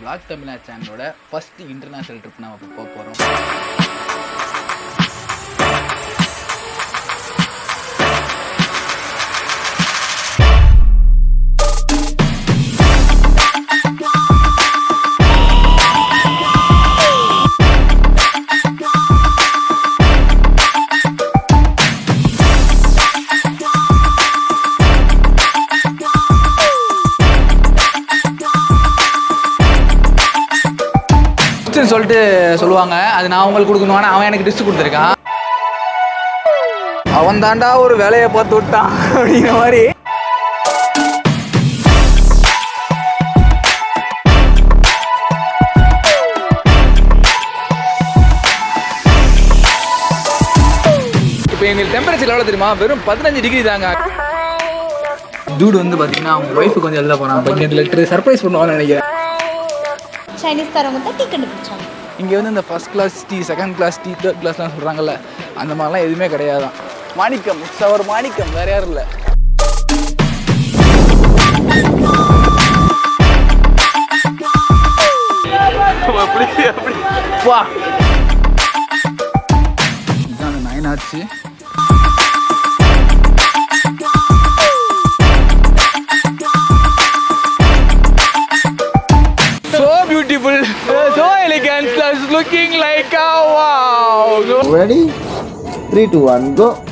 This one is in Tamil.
vlog தமிழா சேனலோட ஃபர்ஸ்ட் இன்டர்நேஷனல் ட்ரிப் நம்ம இப்போ போக போகிறோம் டிஸ்ட்னு சொல்லிட்டு சொல்லுவாங்க அது நான் உங்களுக்கு கொடுக்கணும் ஆனால் அவன் எனக்கு டிஸ்ட் கொடுத்துருக்கான் அவன் தாண்டா ஒரு வேலையை பார்த்து விட்டான் அப்படிங்கிற மாதிரி இப்போ எங்களுக்கு டெம்பரேச்சர் எவ்வளோ தெரியுமா வெறும் பதினஞ்சு டிகிரி தாங்க டூடு வந்து பார்த்தீங்கன்னா அவங்க ஒய்ஃபு கொஞ்சம் எழுத போகிறான் பதினஞ்சு லிட்டரு சர்ப்ரைஸ் பண்ணுவான்னு நினைக்கிறேன் சைனீஸ் தரவங்க தான் டீ கண்டுபிடிச்சாங்க இங்கே வந்து இந்த first class tea second class tea third கிளாஸ்லாம் சொல்கிறாங்கல்ல அந்த மாதிரிலாம் எதுவுமே கிடையாதான் மாணிக்கம் சவர் மாணிக்கம் வேற யாரும் இல்லை வா இதுதான் அந்த நைன் ஆச்சு so beautiful, so elegant, plus looking like a wow. Ready? Three, two, one, go.